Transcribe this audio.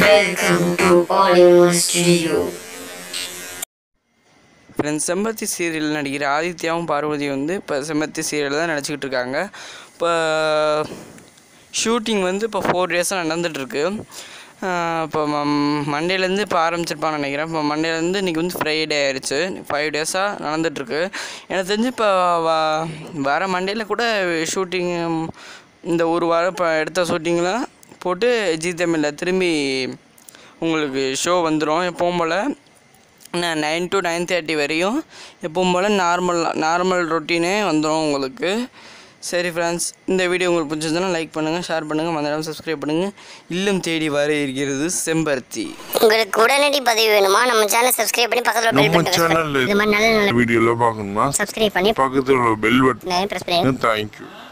Welcome to Bollywood Studio. Friends Sembaruthi serial நடிக்கிற ஆதித்யாவும் பார்வதி வந்து இப்போ செம்பருத்தி சீரியல் தான் நடிச்சுக்கிட்டு இருக்காங்க இப்போ ஷூட்டிங் வந்து இப்போ ஃபோர் டேஸாக நடந்துகிட்ருக்கு இப்போ மண்டேலேருந்து இப்போ ஆரம்பிச்சிருப்பான்னு நினைக்கிறேன் இப்போ மண்டேலேருந்து இன்றைக்கி வந்து ஃப்ரைடே ஆயிடுச்சு ஃபைவ் டேஸாக நடந்துகிட்ருக்கு எனக்கு தெரிஞ்சு இப்போ வ- வர மண்டேல கூட ஷூட்டிங் இந்த ஒரு வாரம் இப்போ எடுத்த ஷூட்டிங்லாம் போட்டு ஜி தமிழில் திரும்பி உங்களுக்கு ஷோ வந்துடும் எப்பவும் போல் நைன் டு நைன் தேர்ட்டி வரையும் எப்பவும் போல் நார்மல் நார்மல் ரொட்டீனே வந்துடும் உங்களுக்கு சரி ஃப்ரெண்ட்ஸ் இந்த வீடியோ உங்களுக்கு பிடிச்சிருந்தனா லைக் பண்ணுங்கள் ஷேர் பண்ணுங்கள் மறந்துடாம சப்ஸ்கிரைப் பண்ணுங்கள் இல்லம் தேடி வர இருக்கிறது செம்பருத்தி உங்களுக்கு உடனடி பதிவு வேணுமா நம்ம சேனல் சப்ஸ்கிரைப் பண்ணி பக்கத்துல பெல் நம்ம பட்டன் சேனல்ல இது மாதிரி நல்ல நல்ல வீடியோல பார்க்கணுமா சப்ஸ்கிரைப் பண்ணி பக்கத்துல உள்ள பெல் பட்டன் பிரஸ் பண்ணி தேங்க்யூ